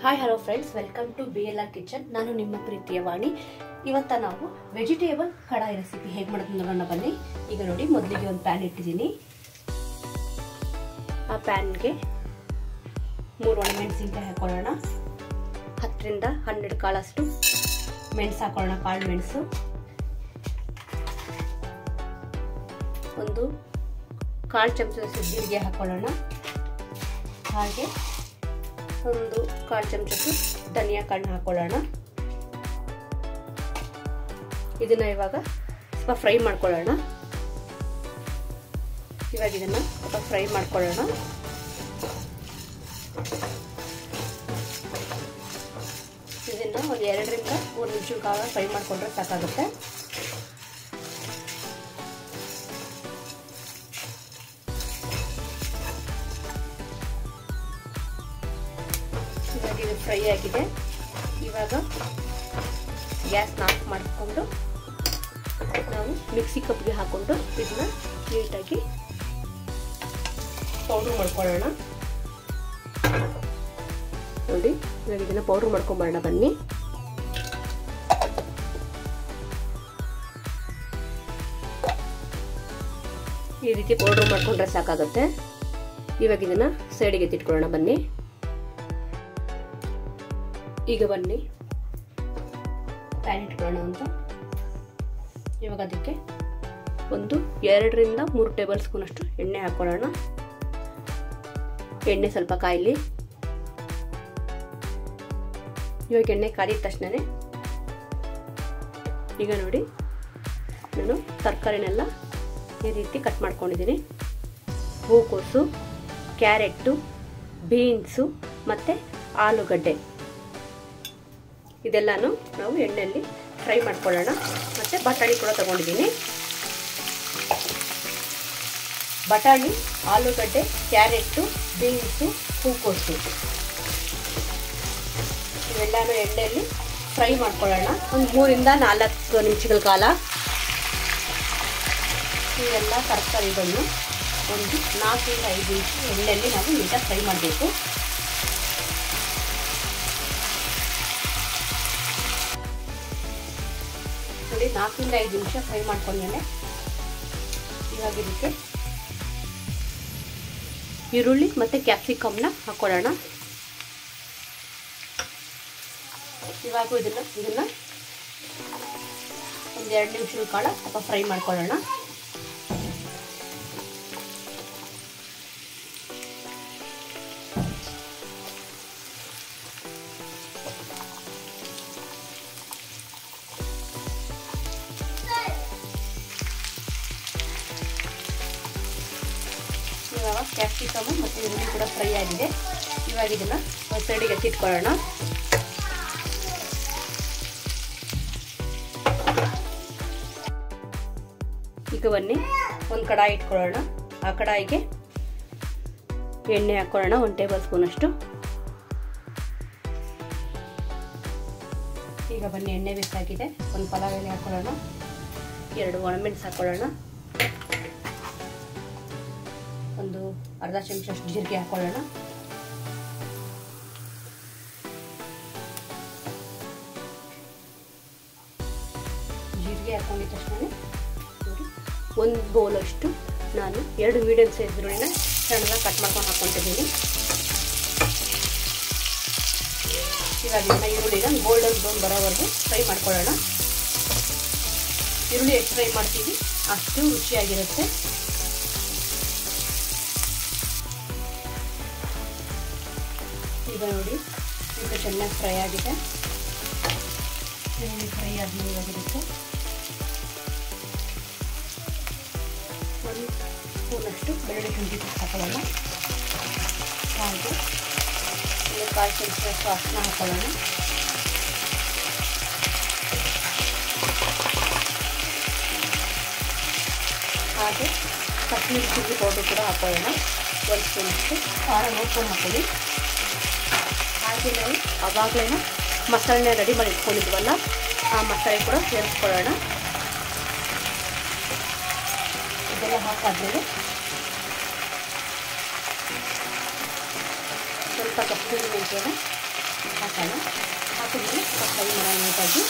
Hi hello friends welcome to B L R kitchen ನಾನು ನಿಮ್ಮ ಪ್ರೀತಿಯ ವಾಣಿ ಇವತ್ತ ನಾವು ವೆಜಿಟೇಬಲ್ ಕಡಾಯಿ ರೆಸಿಪಿ ಹೇಗೆ ಮಾಡೋದು ನೋಡೋಣ ಬನ್ನಿ ಈಗ ನೋಡಿ ಮೊದಲಿಗೆ ಒಂದು ಪ್ಯಾನ್ ಇಟ್ಟಿದ್ದೀನಿ ಆ ಪ್ಯಾನ್ಗೆ ಮೂರು ಒಣಮೆಣಸಿನ್ಕಾಯಿ ಹಾಕೊಳ್ಳೋಣ ಹತ್ತರಿಂದ ಹನ್ನೆರಡು ಕಾಳಷ್ಟು ಮೆಣಸು ಹಾಕೊಳ್ಳೋಣ ಕಾಳು ಮೆಣಸು ಒಂದು ಕಾಳು ಚಮಚದಷ್ಟು ಜೀರಿಗೆ ಹಾಕೊಳ್ಳೋಣ ಹಾಗೆ ಒಂದು ಕಾಲು ಚಮಚಕ್ಕೆ ಧನಿಯಾ ಕಾಳನ್ನ ಹಾಕೊಳ್ಳೋಣ ಇದನ್ನ ಇವಾಗ ಸ್ವಲ್ಪ ಫ್ರೈ ಮಾಡ್ಕೊಳ್ಳೋಣ ಇವಾಗ ಇದನ್ನ ಸ್ವಲ್ಪ ಫ್ರೈ ಮಾಡ್ಕೊಳ್ಳೋಣ ಇದನ್ನ ಒಂದು ಎರಡರಿಂದ ಮೂರು ನಿಮಿಷ ಕಾಲ ಫ್ರೈ ಮಾಡ್ಕೊಂಡ್ರೆ ಸಾಕಾಗುತ್ತೆ ಇವಾಗ ಇದು ಫ್ರೈ ಆಗಿದೆ ಇವಾಗ ಗ್ಯಾಸ್ನ ಆಫ್ ಮಾಡಿಕೊಂಡು ನಾವು ಮಿಕ್ಸಿ ಕಪ್ಗೆ ಹಾಕೊಂಡು ಇದನ್ನ ನೀಟಾಗಿ ಪೌಡ್ರ್ ಮಾಡ್ಕೊಳ್ಳೋಣ ನೋಡಿ ಇವಾಗ ಇದನ್ನ ಪೌಡ್ರ್ ಮಾಡ್ಕೊಂಬರೋಣ ಬನ್ನಿ ಈ ರೀತಿ ಪೌಡ್ರ್ ಮಾಡ್ಕೊಂಡ್ರೆ ಸಾಕಾಗುತ್ತೆ ಇವಾಗ ಇದನ್ನ ಸೈಡಿಗೆ ತಿಟ್ಕೊಳ್ಳೋಣ ಬನ್ನಿ ಈಗ ಬನ್ನಿ ಪ್ಯಾನ್ ಇಟ್ಕೊಳ್ಳೋಣ ಅಂತ ಇವಾಗ ಅದಕ್ಕೆ ಒಂದು ಎರಡರಿಂದ ಮೂರು ಟೇಬಲ್ ಸ್ಪೂನ್ ಅಷ್ಟು ಎಣ್ಣೆ ಹಾಕೊಳ್ಳೋಣ ಎಣ್ಣೆ ಸ್ವಲ್ಪ ಕಾಯಲಿ ಇವಾಗ ಎಣ್ಣೆ ಕಾದಿದ ತಕ್ಷಣನೇ ಈಗ ನೋಡಿ ನಾನು ತರಕಾರಿನೆಲ್ಲ ಈ ರೀತಿ ಕಟ್ ಮಾಡ್ಕೊಂಡಿದ್ದೀನಿ ಹೂಕೋಸು ಕ್ಯಾರೆಟ್ಟು ಬೀನ್ಸು ಮತ್ತು ಆಲೂಗಡ್ಡೆ ಇದೆಲ್ಲಾನು ನಾವು ಎಣ್ಣೆಯಲ್ಲಿ ಫ್ರೈ ಮಾಡ್ಕೊಳ್ಳೋಣ ಮತ್ತು ಬಟಾಣಿ ಕೂಡ ತಗೊಂಡಿದ್ದೀನಿ ಬಟಾಣಿ ಆಲೂಗಡ್ಡೆ ಕ್ಯಾರೆಟ್ಟು ಬೀನ್ಸು ಹೂಕೋಸು ಇವೆಲ್ಲಾನು ಎಣ್ಣೆಯಲ್ಲಿ ಫ್ರೈ ಮಾಡ್ಕೊಳ್ಳೋಣ ಒಂದು ಮೂರಿಂದ ನಾಲ್ಕು ನಿಮಿಷಗಳ ಕಾಲ ಇವೆಲ್ಲ ತರಕಾರಿಗಳನ್ನು ಒಂದು ನಾಲ್ಕರಿಂದ ಐದು ನಿಮಿಷ ಎಣ್ಣೆಯಲ್ಲಿ ನಾವು ನೀಟಾಗಿ ಫ್ರೈ ಮಾಡಬೇಕು ನೋಡಿ ನಾಲ್ಕರಿಂದ ಐದು ನಿಮಿಷ ಫ್ರೈ ಮಾಡ್ಕೊಂಡ್ಮೇಲೆ ಇವಾಗ ಇದಕ್ಕೆ ಈರುಳ್ಳಿ ಮತ್ತು ಕ್ಯಾಪ್ಸಿಕಮ್ನ ಹಾಕೊಳ್ಳೋಣ ಇವಾಗ ಇದನ್ನ ಇದನ್ನ ಒಂದು ಎರಡು ನಿಮಿಷದ ಕಾಲ ಸ್ವಲ್ಪ ಫ್ರೈ ಮಾಡ್ಕೊಳ್ಳೋಣ ಇವಾಗ ಕ್ಯಾಪ್ಸಿಕಮು ಮತ್ತು ಈರುಳ್ಳಿ ಕೂಡ ಫ್ರೈ ಆಗಿದೆ ಇವಾಗ ಇದನ್ನು ಒಂದು ಸೈಡಿಗೆ ಎತ್ತಿಟ್ಕೊಳ್ಳೋಣ ಈಗ ಬನ್ನಿ ಒಂದು ಕಡಾಯಿ ಇಟ್ಕೊಳ್ಳೋಣ ಆ ಕಡಾಯಿಗೆ ಎಣ್ಣೆ ಹಾಕೊಳ್ಳೋಣ ಒಂದು ಟೇಬಲ್ ಸ್ಪೂನ್ ಅಷ್ಟು ಈಗ ಬನ್ನಿ ಎಣ್ಣೆ ಬಿಸಾಗಿದೆ ಒಂದು ಪಲಾವ್ ಎಲೆ ಹಾಕೊಳ್ಳೋಣ ಎರಡು ಒಣಮೆಣಸು ಹಾಕೊಳ್ಳೋಣ ಒಂದು ಅರ್ಧ ಚಮಚ ಅಷ್ಟು ಜೀರಿಗೆ ಹಾಕೊಳ್ಳೋಣ ಜೀರಿಗೆ ಹಾಕೊಂಡಿದ ತಕ್ಷಣ ನೋಡಿ ಒಂದು ಬೌಲಷ್ಟು ನಾನು ಎರಡು ಮೀಡಿಯಮ್ ಸೈಜ್ ಈರುಳ್ಳಿನ ಸಣ್ಣದಾಗಿ ಕಟ್ ಮಾಡ್ಕೊಂಡು ಹಾಕ್ಕೊತಿದ್ದೀನಿ ಇವಾಗ ಇದನ್ನ ಈರುಳ್ಳಿನ ಗೋಲ್ಡನ್ ಬ್ರೌನ್ ಬರೋವರೆಗೂ ಫ್ರೈ ಮಾಡ್ಕೊಳ್ಳೋಣ ಈರುಳ್ಳಿ ಎಷ್ಟು ಫ್ರೈ ಮಾಡ್ತೀವಿ ಅಷ್ಟು ರುಚಿಯಾಗಿರುತ್ತೆ ಈಗ ನೋಡಿ ಈಗ ಚೆನ್ನಾಗಿ ಫ್ರೈ ಆಗಿದೆ ಈರುಳ್ಳಿ ಫ್ರೈ ಆದಮೇಲೆ ಇವಾಗ ಇದಕ್ಕೆ ಒಂದು ಸ್ಪೂನಷ್ಟು ಬೆಳ್ಳುಳ್ಳಿ ಶುಂಠಿ ಹಾಕೊಳ್ಳೋಣ ಹಾಗೆ ಒಂದು ಕಾಲು ಚಮಚದಷ್ಟು ಅರಿಶಿನ ಹಾಕೊಳ್ಳೋಣ ಹಾಗೆ ಕಾಶ್ಮೀರಿ ಚಿಲ್ಲಿ ಪೌಡರ್ ಕೂಡ ಹಾಕೊಳ್ಳೋಣ ಒಂದು ಸ್ಪೂನಷ್ಟು ಖಾರ ನೋಡ್ಕೊಂಡು ಹಾಕೊಳ್ಳಿ ಹಾಗೆ ನಾವು ಅವಾಗಲೇ ಮಸಾಲೆನ ರೆಡಿ ಮಾಡಿ ಇಟ್ಕೊಂಡಿದ್ವಲ್ಲ ಆ ಮಸಾಲೆ ಕೂಡ ಸೇರಿಸ್ಕೊಳ್ಳೋಣ ಇದೆಲ್ಲ ಹಾಕಾದ್ಮೇಲೆ ಸ್ವಲ್ಪ ಕಪ್ಪು ಮೆಂತ್ಯನ ಹಾಕೋಣ ಹಾಕಿದ್ಮೇಲೆ ಸ್ವಲ್ಪ ಫ್ರೈ ಮಾಡೋಣ ನೀಟಾಗಿ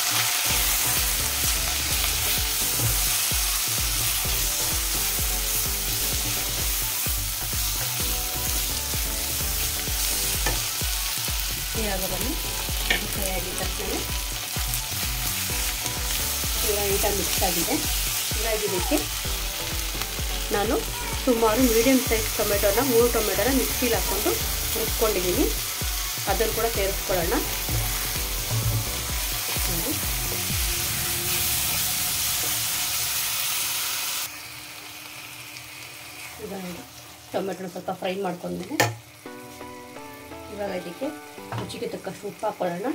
ಇವಾಗ ಬನ್ನಿ ಫ್ರೈ ಆಗಿದ ತಕ್ಷಣ ಇವಾಗ ನೀಟಾಗಿ ಮಿಕ್ಸ್ ಆಗಿದೆ ಇವಾಗ ಇದಕ್ಕೆ ನಾನು ಸುಮಾರು ಮೀಡಿಯಮ್ ಸೈಜ್ ಟೊಮೆಟೊನ ಮೂರು ಟೊಮೆಟೊನ ಮಿಕ್ಸಿಲಿ ಹಾಕ್ಕೊಂಡು ರುಬ್ಕೊಂಡಿದ್ದೀನಿ ಅದನ್ನು ಕೂಡ ಸೇರಿಸ್ಕೊಳ್ಳೋಣ ನೋಡಿ. ಇವಾಗ ನೋಡಿ, ಟೊಮೆಟೊನ ಸ್ವಲ್ಪ ಫ್ರೈ ಮಾಡ್ಕೊಂಡ್ಮೇಲೆ ಇವಾಗ ಇದಕ್ಕೆ ರುಚಿಗೆ ತಕ್ಕಷ್ಟು ಉಪ್ಪು ಹಾಕೊಳ್ಳೋಣ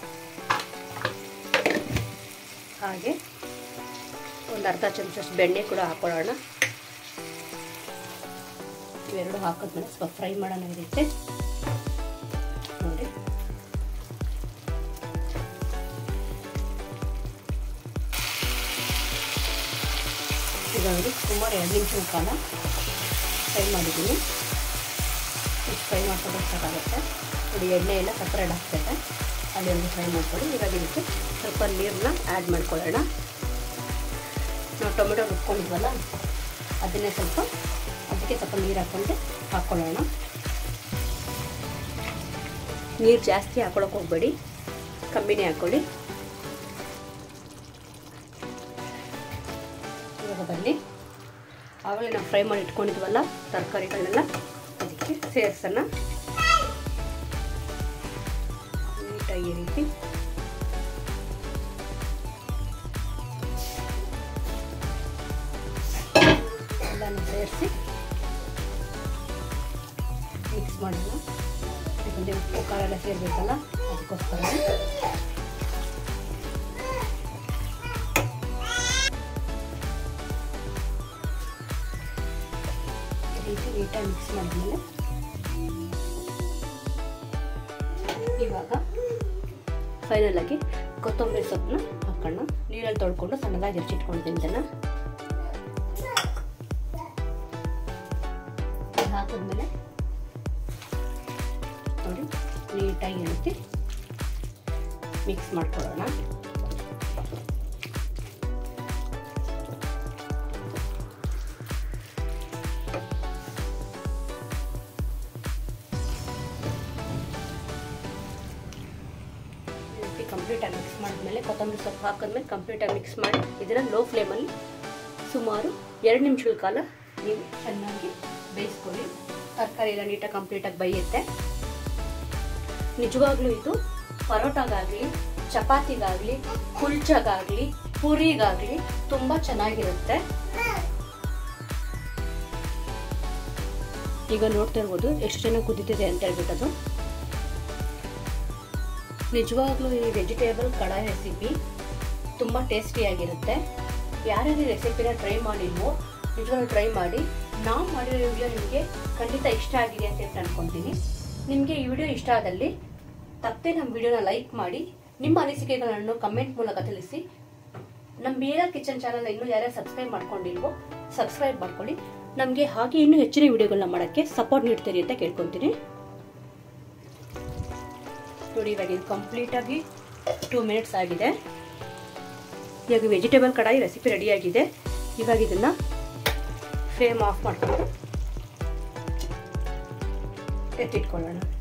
ಹಾಗೆ ಒಂದು ಅರ್ಧ ಚಮಚಷ್ಟು ಬೆಣ್ಣೆ ಕೂಡ ಹಾಕೊಳ್ಳೋಣ ಇವೆರಡು ಹಾಕಿದ್ಮೇಲೆ ಸ್ವಲ್ಪ ಫ್ರೈ ಮಾಡೋಣ ಇದಕ್ಕೆ ನೋಡಿ ಈಗ ನೋಡಿ ಸುಮಾರು ಎರಡು ನಿಮಿಷದ ಕಾಲ ಫ್ರೈ ಮಾಡಿದ್ದೀನಿ ಇಷ್ಟು ಫ್ರೈ ಮಾಡ್ಕೊಂಡು ಸಾಕಾಗುತ್ತೆ ನೋಡಿ ಎಣ್ಣೆ ಎಲ್ಲ ಸಪ್ರೇಟ್ ಆಗ್ತೈತೆ ಅಲ್ಲಿ ಒಂದು ಫ್ರೈ ಮಾಡ್ಕೊಳ್ಳಿ ಇವಾಗ ಇದಕ್ಕೆ ಸ್ವಲ್ಪ ನೀರನ್ನ ಆ್ಯಡ್ ಮಾಡ್ಕೊಳ್ಳೋಣ ನಾವು ಟೊಮೆಟೊ ರುಬ್ಕೊಂಡಿದ್ವಲ್ಲ ಅದನ್ನೇ ಸ್ವಲ್ಪ ಅದಕ್ಕೆ ಸ್ವಲ್ಪ ನೀರು ಹಾಕ್ಕೊಂಡು ಹಾಕ್ಕೊಳ್ಳೋಣ ನೀರು ಜಾಸ್ತಿ ಹಾಕೊಳಕ್ಕೆ ಹೋಗಬೇಡಿ ಕಮ್ಮಿನೇ ಹಾಕ್ಕೊಳ್ಳಿ ಇವಾಗ ಬನ್ನಿ ಆವಾಗಲೇ ನಾವು ಫ್ರೈ ಮಾಡಿ ಇಟ್ಕೊಂಡಿದ್ವಲ್ಲ ತರಕಾರಿಗಳನ್ನೆಲ್ಲ ಅದಕ್ಕೆ ಸೇರಿಸೋಣ ನೀಟಾಗಿ ಈ ರೀತಿ ಎಲ್ಲನೂ ಸೇರಿಸಿ ಮಿಕ್ಸ್ ಮಾಡೋಣ ಯಾಕಂದರೆ ಉಪ್ಪು ಖಾರ ಎಲ್ಲ ಸೇರಬೇಕಲ್ಲ ಅದಕ್ಕೋಸ್ಕರ ಈ ರೀತಿ ನೀಟಾಗಿ ಮಿಕ್ಸ್ ಮಾಡಿದ್ಮೇಲೆ ಇವಾಗ ಫೈನಲ್ ಆಗಿ ಕೊತ್ತಂಬರಿ ಸೊಪ್ಪನ್ನ ಹಾಕೋಣ ನೀರಲ್ಲಿ ತೊಳ್ಕೊಂಡು ಸಣ್ಣದಾಗಿ ಹೆಚ್ಚಿಟ್ಕೊಂಡಿದ್ದೀನಿ ಇದನ್ನು ಹಾಕಿದ್ಮೇಲೆ ನೋಡಿ ನೀಟಾಗಿ ಇರುತ್ತೆ ಮಿಕ್ಸ್ ಮಾಡ್ಕೊಳ್ಳೋಣ ಕಂಪ್ಲೀಟಾಗಿ ಮಿಕ್ಸ್ ಮಾಡಿದ್ಮೇಲೆ ಕೊತ್ತಂಬರಿ ಸೊಪ್ಪು ಹಾಕಿದ್ಮೇಲೆ ಕಂಪ್ಲೀಟಾಗಿ ಮಿಕ್ಸ್ ಮಾಡಿ ಇದನ್ನು ಲೋ ಫ್ಲೇಮಲ್ಲಿ ಸುಮಾರು ಎರಡು ನಿಮಿಷಗಳ ಕಾಲ ನೀವು ಚೆನ್ನಾಗಿ ಬೇಯಿಸ್ಕೊಳ್ಳಿ ತರಕಾರಿ ಎಲ್ಲ ನೀಟಾಗಿ ಕಂಪ್ಲೀಟಾಗಿ ಬೇಯುತ್ತೆ ನಿಜವಾಗ್ಲೂ ಇದು ಪರೋಟಾಗಾಗಲಿ ಚಪಾತಿಗಾಗಲಿ ಕುಲ್ಚಾಗಾಗಲಿ ಪೂರಿಗಾಗಲಿ ತುಂಬ ಚೆನ್ನಾಗಿರುತ್ತೆ ಈಗ ನೋಡ್ತಾ ಇರ್ಬೋದು ಎಷ್ಟು ಚೆನ್ನಾಗಿ ಕುದೀತಿದೆ ಅಂತ ಹೇಳ್ಬಿಟ್ಟದು ನಿಜವಾಗ್ಲೂ ಈ ವೆಜಿಟೇಬಲ್ ಕಡಾಯಿ ರೆಸಿಪಿ ತುಂಬ ಟೇಸ್ಟಿಯಾಗಿರುತ್ತೆ ಯಾರ್ಯಾರು ರೆಸಿಪಿನ ಟ್ರೈ ಮಾಡಿಲ್ವೋ ನಿಜವಾಗ್ಲೂ ಟ್ರೈ ಮಾಡಿ ನಾವು ಮಾಡಿರೋ ವಿಡಿಯೋ ನಿಮಗೆ ಖಂಡಿತ ಇಷ್ಟ ಆಗಿದೆ ಅಂತ ಹೇಳ್ಬಿಟ್ಟು ಅನ್ಕೊತೀನಿ ನಿಮಗೆ ಈ ವಿಡಿಯೋ ಇಷ್ಟ ಆದಲ್ಲಿ ತಪ್ಪದೆ ನಮ್ಮ ವಿಡಿಯೋನ ಲೈಕ್ ಮಾಡಿ ನಿಮ್ಮ ಅನಿಸಿಕೆಗಳನ್ನು ಕಮೆಂಟ್ ಮೂಲಕ ತಿಳಿಸಿ ನಮ್ಮ ಬೇರೆ ಕಿಚನ್ ಚಾನಲ್ ಇನ್ನೂ ಯಾರ್ಯಾರು ಸಬ್ಸ್ಕ್ರೈಬ್ ಮಾಡ್ಕೊಂಡಿಲ್ವೋ ಸಬ್ಸ್ಕ್ರೈಬ್ ಮಾಡ್ಕೊಳ್ಳಿ ನಮಗೆ ಹಾಗೆ ಇನ್ನೂ ಹೆಚ್ಚಿನ ವಿಡಿಯೋಗಳನ್ನ ಮಾಡೋಕ್ಕೆ ಸಪೋರ್ಟ್ ನೀಡ್ತೀರಿ ಅಂತ ಕೇಳ್ಕೊತೀನಿ ನೋಡಿ ಇವಾಗ ಇದು ಕಂಪ್ಲೀಟಾಗಿ ಟೂ ಮಿನಿಟ್ಸ್ ಆಗಿದೆ ಇವಾಗ ವೆಜಿಟೇಬಲ್ ಕಡಾಯಿ ರೆಸಿಪಿ ರೆಡಿಯಾಗಿದೆ ಇವಾಗ ಇದನ್ನು ಫ್ಲೇಮ್ ಆಫ್ ಮಾಡಿಕೊಂಡು ಎತ್ತಿಟ್ಕೊಳ್ಳೋಣ